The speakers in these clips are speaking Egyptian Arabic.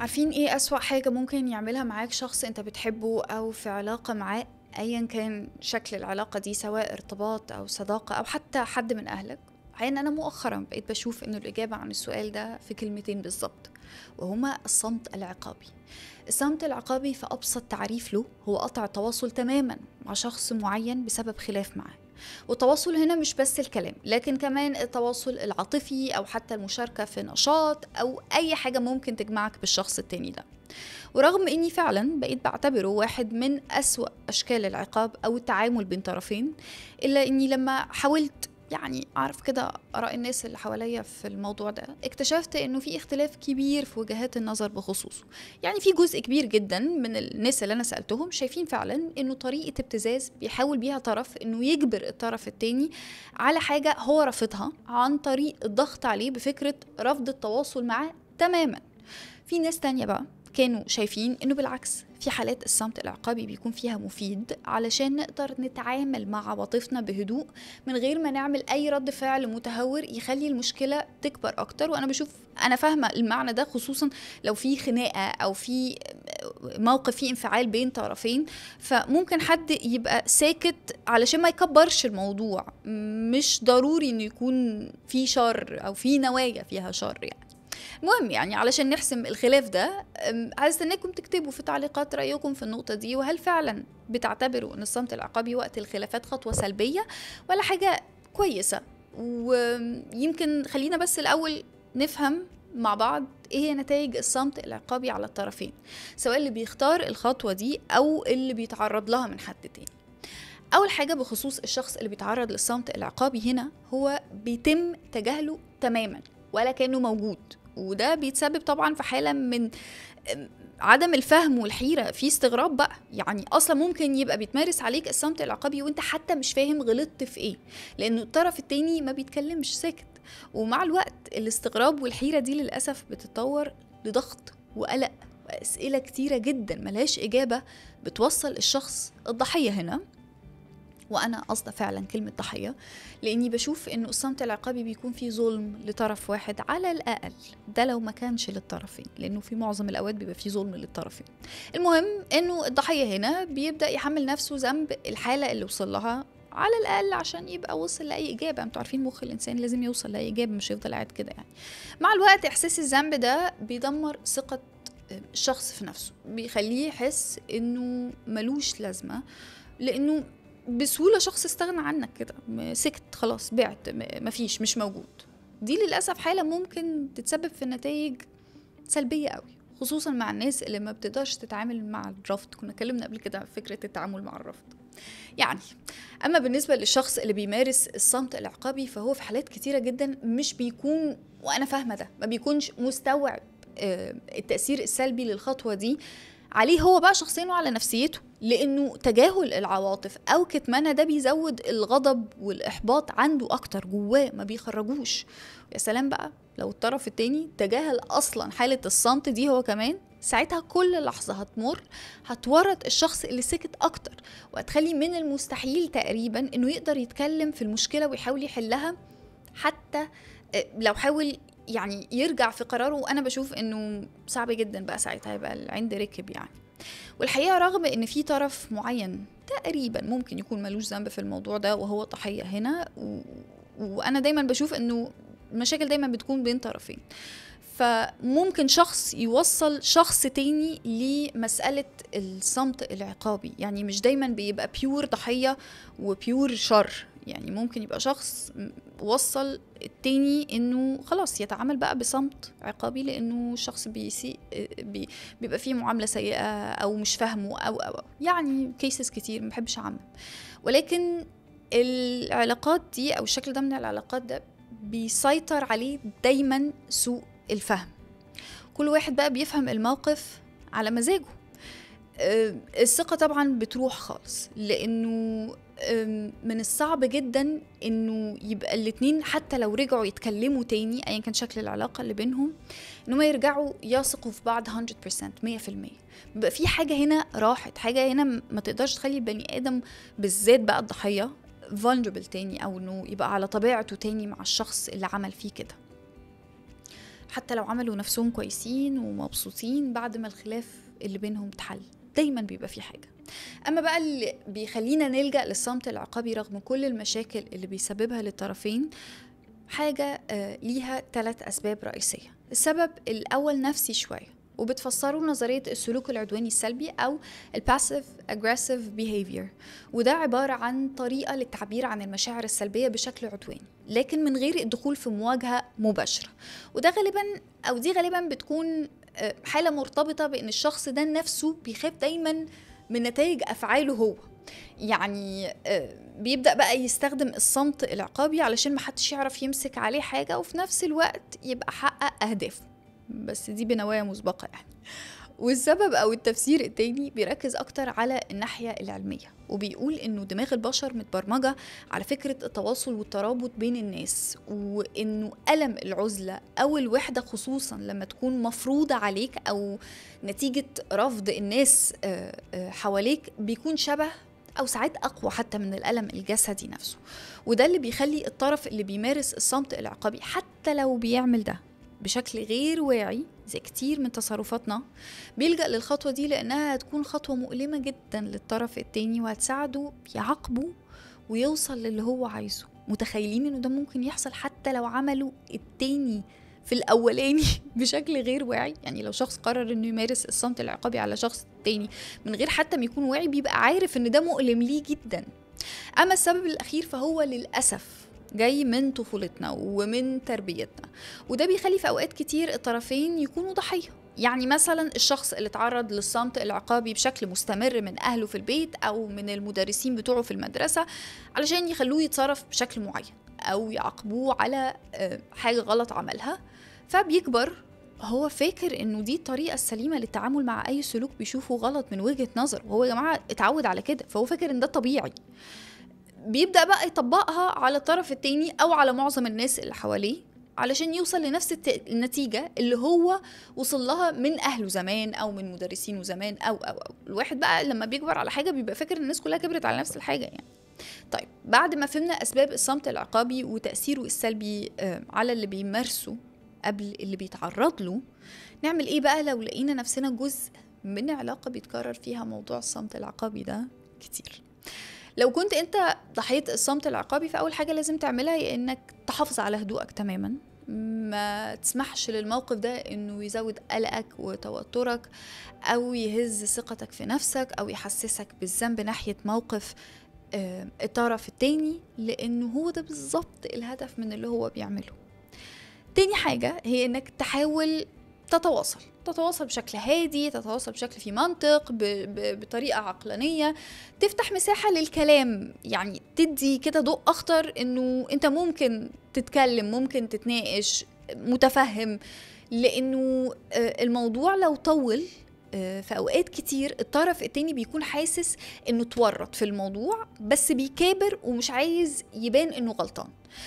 عارفين ايه أسوأ حاجة ممكن يعملها معاك شخص انت بتحبه او في علاقة معاه ايا كان شكل العلاقة دي سواء ارتباط او صداقة او حتى حد من اهلك عين انا مؤخرا بقيت بشوف انه الاجابة عن السؤال ده في كلمتين بالظبط وهما الصمت العقابي الصمت العقابي في ابسط تعريف له هو قطع التواصل تماما مع شخص معين بسبب خلاف معاه والتواصل هنا مش بس الكلام لكن كمان التواصل العاطفي او حتى المشاركه في نشاط او اي حاجه ممكن تجمعك بالشخص التاني ده ورغم اني فعلا بقيت بعتبره واحد من اسوا اشكال العقاب او التعامل بين طرفين الا اني لما حاولت يعني اعرف كده اراء الناس اللي حواليا في الموضوع ده اكتشفت انه في اختلاف كبير في وجهات النظر بخصوصه يعني في جزء كبير جدا من الناس اللي انا سالتهم شايفين فعلا انه طريقه ابتزاز بيحاول بيها طرف انه يجبر الطرف التاني على حاجه هو رافضها عن طريق الضغط عليه بفكره رفض التواصل معاه تماما في ناس تانية بقى كانوا شايفين انه بالعكس في حالات الصمت العقابي بيكون فيها مفيد علشان نقدر نتعامل مع عواطفنا بهدوء من غير ما نعمل اي رد فعل متهور يخلي المشكله تكبر اكتر وانا بشوف انا فاهمه المعنى ده خصوصا لو في خناقه او في موقف فيه انفعال بين طرفين فممكن حد يبقى ساكت علشان ما يكبرش الموضوع مش ضروري انه يكون في شر او في نوايا فيها شر يعني المهم يعني علشان نحسم الخلاف ده عايز استناكم تكتبوا في تعليقات رايكم في النقطه دي وهل فعلا بتعتبروا ان الصمت العقابي وقت الخلافات خطوه سلبيه ولا حاجه كويسه ويمكن خلينا بس الاول نفهم مع بعض ايه هي نتائج الصمت العقابي على الطرفين سواء اللي بيختار الخطوه دي او اللي بيتعرض لها من حد تاني اول حاجه بخصوص الشخص اللي بيتعرض للصمت العقابي هنا هو بيتم تجاهله تماما ولا كانه موجود وده بيتسبب طبعا في حاله من عدم الفهم والحيره في استغراب بقى يعني اصلا ممكن يبقى بيتمارس عليك الصمت العقابي وانت حتى مش فاهم غلطت في ايه لانه الطرف التاني ما بيتكلمش ساكت ومع الوقت الاستغراب والحيره دي للاسف بتتطور لضغط وقلق واسئله كتيره جدا ملهاش اجابه بتوصل الشخص الضحيه هنا وانا قصده فعلا كلمه ضحيه لاني بشوف انه الصمت العقابي بيكون فيه ظلم لطرف واحد على الاقل ده لو ما كانش للطرفين لانه في معظم الاوقات بيبقى فيه ظلم للطرفين المهم انه الضحيه هنا بيبدا يحمل نفسه ذنب الحاله اللي وصل لها على الاقل عشان يبقى وصل لاي اجابه انتوا عارفين مخ الانسان لازم يوصل لاي اجابه مش يفضل قاعد كده يعني مع الوقت احساس الذنب ده بيدمر ثقه الشخص في نفسه بيخليه يحس انه ملوش لازمه لانه بسهوله شخص استغنى عنك كده سكت خلاص بعت مفيش مش موجود دي للاسف حاله ممكن تتسبب في نتائج سلبيه قوي خصوصا مع الناس اللي ما بتقدرش تتعامل مع الرفض كنا اتكلمنا قبل كده فكره التعامل مع الرفض يعني اما بالنسبه للشخص اللي بيمارس الصمت العقابي فهو في حالات كتيره جدا مش بيكون وانا فاهمه ده ما بيكونش مستوعب التاثير السلبي للخطوه دي عليه هو بقى شخصيا وعلى نفسيته لانه تجاهل العواطف او كتمانها ده بيزود الغضب والاحباط عنده اكتر جواه ما بيخرجوش يا سلام بقى لو الطرف التاني تجاهل اصلا حاله الصمت دي هو كمان ساعتها كل لحظة هتمر هتورط الشخص اللي سكت أكتر وهتخلي من المستحيل تقريبا إنه يقدر يتكلم في المشكلة ويحاول يحلها حتى لو حاول يعني يرجع في قراره وانا بشوف انه صعب جدا بقى ساعتها يبقى العند ركب يعني والحقيقه رغم ان في طرف معين تقريبا ممكن يكون ملوش ذنب في الموضوع ده وهو ضحيه هنا و... وانا دايما بشوف انه المشاكل دايما بتكون بين طرفين فممكن شخص يوصل شخص تاني لمسألة الصمت العقابي يعني مش دايما بيبقى بيور ضحية وبيور شر يعني ممكن يبقى شخص وصل التاني انه خلاص يتعامل بقى بصمت عقابي لانه الشخص بيسيء بي بيبقى فيه معامله سيئه او مش فاهمه أو, او يعني كيسز كتير ما بحبش اعمم ولكن العلاقات دي او الشكل ده من العلاقات ده بيسيطر عليه دايما سوء الفهم كل واحد بقى بيفهم الموقف على مزاجه الثقة طبعا بتروح خالص لأنه من الصعب جدا انه يبقى الاتنين حتى لو رجعوا يتكلموا تاني ايا كان شكل العلاقة اللي بينهم انهم يرجعوا يثقوا في بعض 100% 100% بيبقى في حاجة هنا راحت حاجة هنا ما تقدرش تخلي البني ادم بالذات بقى الضحية vulnerable تاني او انه يبقى على طبيعته تاني مع الشخص اللي عمل فيه كده حتى لو عملوا نفسهم كويسين ومبسوطين بعد ما الخلاف اللي بينهم اتحل دايما بيبقى في حاجه اما بقى اللي بيخلينا نلجا للصمت العقابي رغم كل المشاكل اللي بيسببها للطرفين حاجه آه، ليها ثلاث اسباب رئيسيه السبب الاول نفسي شويه وبتفسره نظرية السلوك العدواني السلبي أو الباسيف aggressive behavior وده عبارة عن طريقة للتعبير عن المشاعر السلبية بشكل عدواني لكن من غير الدخول في مواجهة مباشرة وده غالبا أو دي غالبا بتكون آه، حالة مرتبطة بأن الشخص ده نفسه بيخاف دايما من نتائج أفعاله هو يعني آه، بيبدأ بقى يستخدم الصمت العقابي علشان محدش يعرف يمسك عليه حاجة وفي نفس الوقت يبقى حقق أهدافه بس دي بنوايا مسبقة يعني والسبب أو التفسير التاني بيركز أكتر على الناحية العلمية وبيقول إنه دماغ البشر متبرمجة على فكرة التواصل والترابط بين الناس وإنه ألم العزلة أو الوحدة خصوصا لما تكون مفروضة عليك أو نتيجة رفض الناس آه، آه، حواليك بيكون شبه أو ساعات أقوى حتى من الألم الجسدي نفسه وده اللي بيخلي الطرف اللي بيمارس الصمت العقابي حتى لو بيعمل ده بشكل غير واعي زي كتير من تصرفاتنا بيلجأ للخطوة دي لأنها هتكون خطوة مؤلمة جدا للطرف التاني وهتساعده يعاقبه ويوصل للي هو عايزه متخيلين انه ده ممكن يحصل حتى لو عمله التاني في الاولاني بشكل غير واعي يعني لو شخص قرر انه يمارس الصمت العقابي على شخص تاني من غير حتى ما يكون واعي بيبقى عارف ان ده مؤلم ليه جدا اما السبب الاخير فهو للاسف جاي من طفولتنا ومن تربيتنا وده بيخلي في اوقات كتير الطرفين يكونوا ضحيه يعني مثلا الشخص اللي اتعرض للصمت العقابي بشكل مستمر من اهله في البيت او من المدرسين بتوعه في المدرسه علشان يخلوه يتصرف بشكل معين او يعاقبوه على آه، حاجه غلط عملها فبيكبر هو فاكر انه دي الطريقه السليمه للتعامل مع اي سلوك بيشوفه غلط من وجهه نظر وهو يا جماعه اتعود على كده فهو فاكر ان ده طبيعي بيبدا بقى يطبقها على الطرف التاني او على معظم الناس اللي حواليه علشان يوصل لنفس النتيجة اللي هو وصل لها من أهله زمان أو من مدرسينه زمان أو أو أو الواحد بقى لما بيكبر على حاجة بيبقى فاكر إن الناس كلها كبرت على نفس الحاجة يعني طيب بعد ما فهمنا أسباب الصمت العقابي وتأثيره السلبي آه، على اللي بيمارسه قبل اللي بيتعرض له نعمل إيه بقى لو لقينا نفسنا جزء من علاقة بيتكرر فيها موضوع الصمت العقابي ده كتير لو كنت انت ضحيه الصمت العقابي فاول حاجه لازم تعملها هي انك تحافظ على هدوءك تماما ما تسمحش للموقف ده انه يزود قلقك وتوترك او يهز ثقتك في نفسك او يحسسك بالذنب ناحيه موقف آه، الطرف التاني لانه هو ده بالظبط الهدف من اللي هو بيعمله تاني حاجة هي انك تحاول تتواصل تتواصل بشكل هادي تتواصل بشكل في منطق ب... ب... بطريقة عقلانية تفتح مساحة للكلام يعني تدي كده ضوء أخطر إنه أنت ممكن تتكلم ممكن تتناقش متفهم لأنه آه، الموضوع لو طول آه، في اوقات كتير الطرف التاني بيكون حاسس انه اتورط في الموضوع بس بيكابر ومش عايز يبان انه غلطان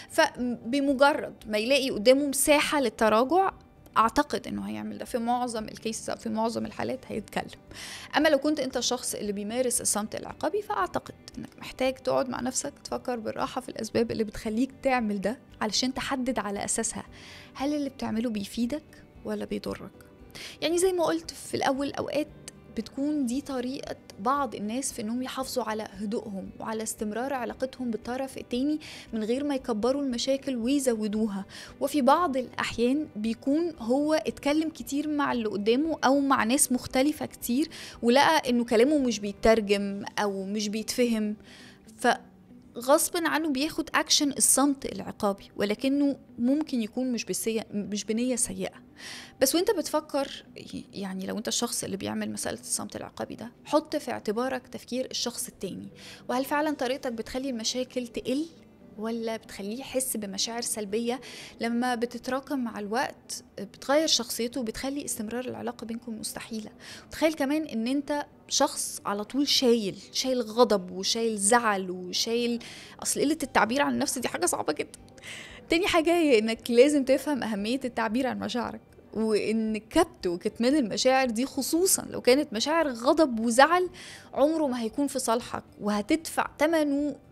فبمجرد ما يلاقي قدامه مساحه للتراجع اعتقد انه هيعمل ده في معظم الكيسز في معظم الحالات هيتكلم اما لو كنت انت الشخص اللي بيمارس الصمت العقابي فاعتقد انك محتاج تقعد مع نفسك تفكر بالراحه في الاسباب اللي بتخليك تعمل ده علشان تحدد على اساسها هل اللي بتعمله بيفيدك ولا بيضرك يعني زي ما قلت في الاول اوقات بتكون دي طريقة بعض الناس في انهم يحافظوا على هدوءهم وعلى استمرار علاقتهم بالطرف التاني من غير ما يكبروا المشاكل ويزودوها وفي بعض الاحيان بيكون هو اتكلم كتير مع اللي قدامه او مع ناس مختلفة كتير ولقى انه كلامه مش بيترجم او مش بيتفهم ف غصبا عنه بياخد اكشن الصمت العقابي ولكنه ممكن يكون مش بسيء مش بنيه سيئه بس وانت بتفكر يعني لو انت الشخص اللي بيعمل مساله الصمت العقابي ده حط في اعتبارك تفكير الشخص التاني وهل فعلا طريقتك بتخلي المشاكل تقل ولا بتخليه يحس بمشاعر سلبية لما بتتراكم مع الوقت بتغير شخصيته وبتخلي استمرار العلاقة بينكم مستحيلة وتخيل كمان ان انت شخص على طول شايل شايل غضب وشايل زعل وشايل اصل قلة التعبير عن النفس دي حاجة صعبة جدا تاني حاجة هي انك لازم تفهم اهمية التعبير عن مشاعرك وان كبت وكتمان المشاعر دي خصوصا لو كانت مشاعر غضب وزعل عمره ما هيكون في صالحك وهتدفع ثمنه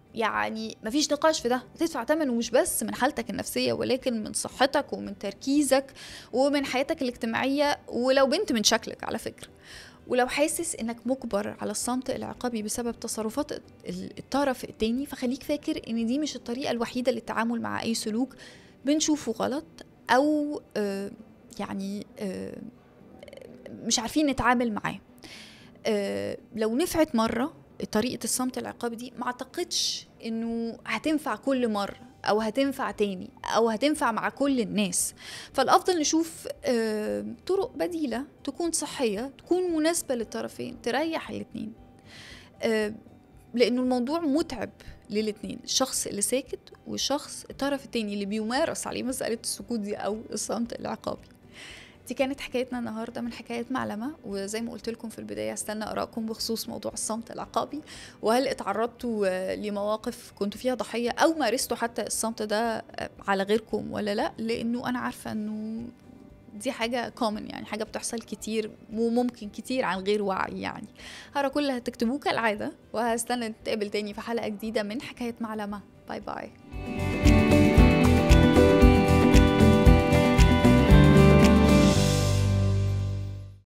يعني مفيش نقاش في ده هتدفع ثمن ومش بس من حالتك النفسية ولكن من صحتك ومن تركيزك ومن حياتك الاجتماعية ولو بنت من شكلك على فكرة ولو حاسس انك مجبر على الصمت العقابي بسبب تصرفات الطرف التاني فخليك فاكر ان دي مش الطريقة الوحيدة للتعامل مع اي سلوك بنشوفه غلط او آه يعني آه مش عارفين نتعامل معاه آه لو نفعت مرة طريقة الصمت العقابي دي ما اعتقدش انه هتنفع كل مرة او هتنفع تاني او هتنفع مع كل الناس فالافضل نشوف آه طرق بديلة تكون صحية تكون مناسبة للطرفين تريح الاتنين آه لانه الموضوع متعب للاتنين الشخص اللي ساكت والشخص الطرف التاني اللي بيمارس عليه مسألة السكوت دي او الصمت العقابي دي كانت حكايتنا النهارده من حكايات معلمه وزي ما قلت لكم في البدايه استنى ارائكم بخصوص موضوع الصمت العقابي وهل اتعرضتوا لمواقف كنتوا فيها ضحيه او مارستوا حتى الصمت ده على غيركم ولا لا لانه انا عارفه انه دي حاجة كومن يعني حاجة بتحصل كتير وممكن كتير عن غير وعي يعني هرا كل اللي هتكتبوه كالعادة وهستنى نتقابل تاني في حلقة جديدة من حكاية معلمة باي باي